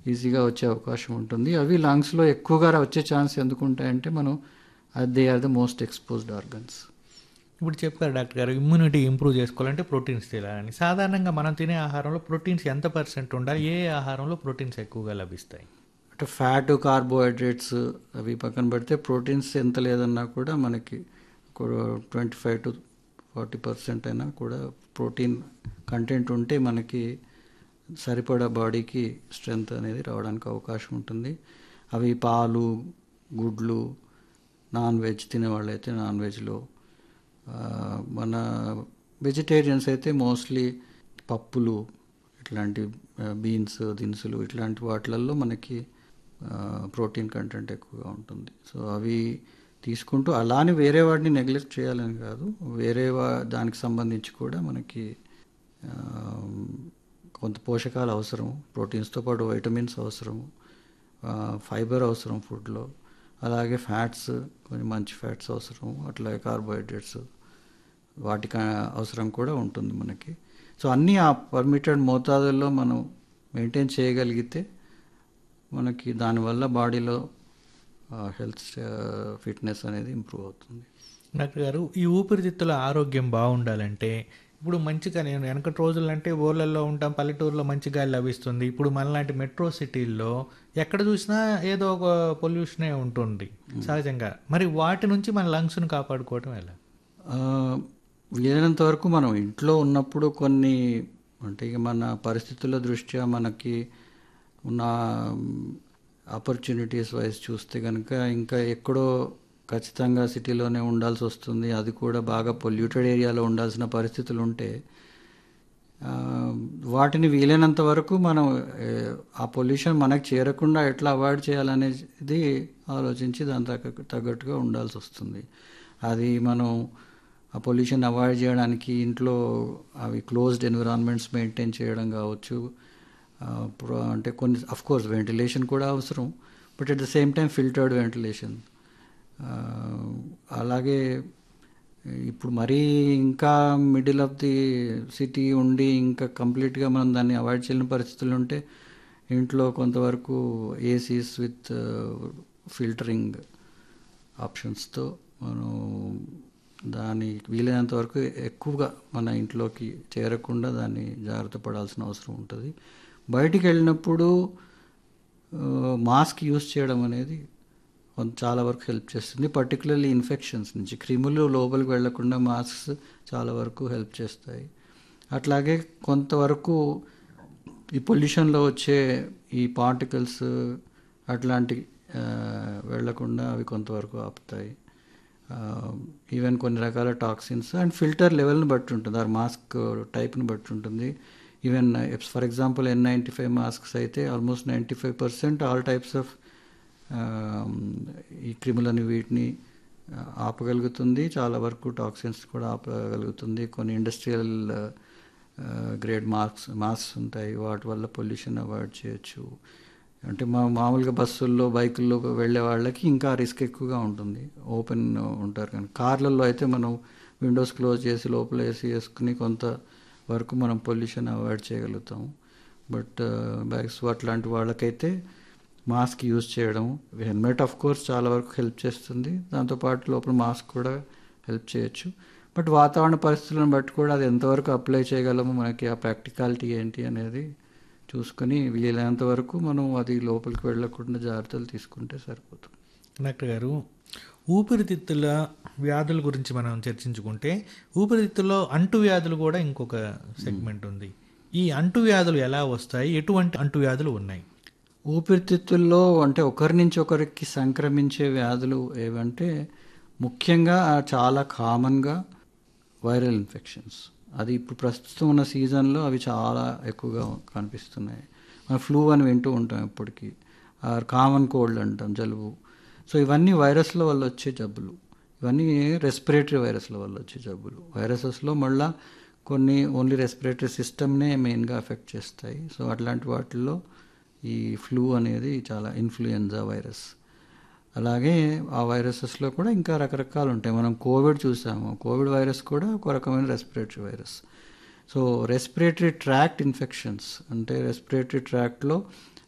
ఈజీగా వచ్చే అవకాశం ఉంటుంది అవి లంగ్స్లో ఎక్కువగా వచ్చే ఛాన్స్ ఎందుకు ఉంటాయంటే మనం they are the most exposed organs ఇప్పుడు చెప్పారు డాక్టర్ గారు ఇమ్యూనిటీ ఇంప్రూవ్ చేసుకోవాలంటే ప్రోటీన్స్ తినాలని సాధారణంగా మనం తినే ఆహారంలో ప్రోటీన్స్ ఎంత పర్సెంట్ ఉండాలి ఏ ఆహారంలో ప్రోటీన్స్ ఎక్కువగా లభిస్తాయి అంటే ఫ్యాట్ కార్బోహైడ్రేట్స్ అవి పక్కన పెడితే ప్రోటీన్స్ ఎంత లేదన్నా కూడా మనకి twenty five to forty percent అయినా కూడా ప్రోటీన్ కంటెంట్ ఉంటే మనకి సరిపడా బాడీకి స్ట్రెంగ్త్ అనేది రావడానికి అవకాశం ఉంటుంది అవి పాలు గుడ్లు నాన్ వెజ్ తినే వాళ్ళైతే నాన్ వెజ్లో మన వెజిటేరియన్స్ అయితే మోస్ట్లీ పప్పులు ఇట్లాంటి బీన్స్ దినుసులు ఇట్లాంటి వాటిలలో మనకి ప్రోటీన్ కంటెంట్ ఎక్కువగా ఉంటుంది సో అవి తీసుకుంటూ అలానే వేరే వాటిని నెగ్లెక్ట్ చేయాలని కాదు వేరే వా దానికి సంబంధించి కూడా మనకి కొంత పోషకాలు అవసరం ప్రోటీన్స్తో పాటు వైటమిన్స్ అవసరము ఫైబర్ అవసరం ఫుడ్లో అలాగే ఫ్యాట్స్ కొన్ని మంచి ఫ్యాట్స్ అవసరం అట్లాగే కార్బోహైడ్రేట్స్ వాటికి అవసరం కూడా ఉంటుంది మనకి సో అన్నీ ఆ పర్మిటెడ్ మోతాదుల్లో మనం మెయింటైన్ చేయగలిగితే మనకి దానివల్ల బాడీలో హెల్త్ ఫిట్నెస్ అనేది ఇంప్రూవ్ అవుతుంది డాక్టర్ గారు ఈ ఊపిరితిత్తుల ఆరోగ్యం బాగుండాలంటే ఇప్పుడు మంచిగా నేను వెనకటి రోజులు అంటే ఊర్లలో ఉంటాం పల్లెటూరులో మంచి గాలి లభిస్తుంది ఇప్పుడు మనలాంటి మెట్రో సిటీల్లో ఎక్కడ చూసినా ఏదో ఒక పొల్యూషనే ఉంటుంది సహజంగా మరి వాటి నుంచి మన లంగ్స్ను కాపాడుకోవటం ఎలా వీలైనంత వరకు మనం ఇంట్లో ఉన్నప్పుడు కొన్ని అంటే ఇక మన పరిస్థితుల దృష్ట్యా మనకి ఉన్న ఆపర్చునిటీస్ వైజ్ చూస్తే కనుక ఇంకా ఎక్కడో ఖచ్చితంగా సిటీలోనే ఉండాల్సి వస్తుంది అది కూడా బాగా పొల్యూటెడ్ ఏరియాలో ఉండాల్సిన పరిస్థితులు ఉంటే వాటిని వీలైనంత వరకు మనం ఆ పొల్యూషన్ మనకు చేరకుండా ఎట్లా అవాయిడ్ చేయాలనేది ఆలోచించి దాని తగ్గ తగ్గట్టుగా ఉండాల్సి వస్తుంది అది మనం ఆ పొల్యూషన్ అవాయిడ్ చేయడానికి ఇంట్లో అవి క్లోజ్డ్ ఎన్విరాన్మెంట్స్ మెయింటైన్ చేయడం కావచ్చు అంటే కొన్ని అఫ్ కోర్స్ వెంటిలేషన్ కూడా అవసరం but at the same time filtered ventilation అలాగే ఇప్పుడు మరీ ఇంకా మిడిల్ ఆఫ్ ది సిటీ ఉండి ఇంకా కంప్లీట్గా మనం దాన్ని అవాయిడ్ చేయలేని పరిస్థితులు ఉంటే ఇంట్లో కొంతవరకు ఏసీస్ విత్ ఫిల్టరింగ్ ఆప్షన్స్తో మనం దాని వీలైనంత వరకు ఎక్కువగా మన ఇంట్లోకి చేరకుండా దాన్ని జాగ్రత్త పడాల్సిన అవసరం ఉంటుంది బయటికి వెళ్ళినప్పుడు మాస్క్ యూస్ చేయడం అనేది చాలా వరకు హెల్ప్ చేస్తుంది పర్టికులర్లీ ఇన్ఫెక్షన్స్ నుంచి క్రిములు లోపలికి వెళ్లకుండా మాస్క్స్ చాలా వరకు హెల్ప్ చేస్తాయి అట్లాగే కొంతవరకు ఈ పొల్యూషన్లో వచ్చే ఈ పార్టికల్స్ అట్లాంటి వెళ్లకుండా అవి కొంతవరకు ఆపుతాయి ఈవెన్ కొన్ని రకాల టాక్సిన్స్ అండ్ ఫిల్టర్ లెవెల్ని బట్టి ఉంటుంది ఆ మాస్క్ టైప్ని బట్టి ఉంటుంది even for example N ninety five masks అయితే almost ninety five percent all types of ఈ క్రిములని వీటిని ఆపగలుగుతుంది చాలా వరకు టాక్సిన్స్ కూడా ఆపగలుగుతుంది కొన్ని ఇండస్ట్రియల్ గ్రేడ్ మార్క్స్ మాస్క్స్ ఉంటాయి వాటి వల్ల పొల్యూషన్ అవాయిడ్ చేయొచ్చు అంటే మా మామూలుగా బస్సుల్లో బైకుల్లో వెళ్ళే వాళ్ళకి ఇంకా రిస్క్ ఎక్కువగా ఉంటుంది ఓపెన్ ఉంటారు కానీ కార్లలో అయితే మనం విండోస్ క్లోజ్ చేసి లోపల ఏసీ వేసుకుని కొంత వరకు మనం పొల్యూషన్ అవాయిడ్ చేయగలుగుతాం బట్ బ్యాగ్స్ అట్లాంటి వాళ్ళకైతే మాస్క్ యూజ్ చేయడం హెల్మెట్ ఆఫ్ కోర్స్ చాలా వరకు హెల్ప్ చేస్తుంది దాంతోపాటు లోపల మాస్క్ కూడా హెల్ప్ చేయొచ్చు బట్ వాతావరణ పరిస్థితులను బట్టి కూడా అది ఎంతవరకు అప్లై చేయగలము మనకి ఆ ప్రాక్టికాలిటీ ఏంటి అనేది చూసుకొని వీలైనంత వరకు మనం అది లోపలికి వెళ్ళకుండా జాగ్రత్తలు తీసుకుంటే సరిపోతుంది డాక్టర్ గారు ఊపిరితిత్తుల వ్యాధుల గురించి మనం చర్చించుకుంటే ఊపిరితిత్తుల్లో అంటువ్యాధులు కూడా ఇంకొక సెగ్మెంట్ ఉంది ఈ అంటువ్యాధులు ఎలా వస్తాయి ఎటువంటి అంటువ్యాధులు ఉన్నాయి ఊపిరితిత్తుల్లో అంటే ఒకరి నుంచి ఒకరికి సంక్రమించే వ్యాధులు ఏవంటే ముఖ్యంగా చాలా కామన్గా వైరల్ ఇన్ఫెక్షన్స్ అది ఇప్పుడు ప్రస్తుతం ఉన్న సీజన్లో అవి చాలా ఎక్కువగా కనిపిస్తున్నాయి మనం ఫ్లూ అని వింటూ ఉంటాం ఇప్పటికీ కామన్ కోల్డ్ అంటాం జలుబు సో ఇవన్నీ వైరస్ల వల్ల వచ్చే జబ్బులు ఇవన్నీ రెస్పిరేటరీ వైరస్ల వల్ల వచ్చే జబ్బులు వైరసెస్లో మళ్ళీ కొన్ని ఓన్లీ రెస్పిరేటరీ సిస్టమ్నే మెయిన్గా ఎఫెక్ట్ చేస్తాయి సో అట్లాంటి వాటిల్లో ఈ ఫ్లూ అనేది చాలా ఇన్ఫ్లుయెంజా వైరస్ అలాగే ఆ వైరసెస్లో కూడా ఇంకా రకరకాలు ఉంటాయి మనం కోవిడ్ చూసాము కోవిడ్ వైరస్ కూడా ఒక రకమైన respiratory virus so respiratory tract infections అంటే రెస్పిరేటరీ ట్రాక్ట్లో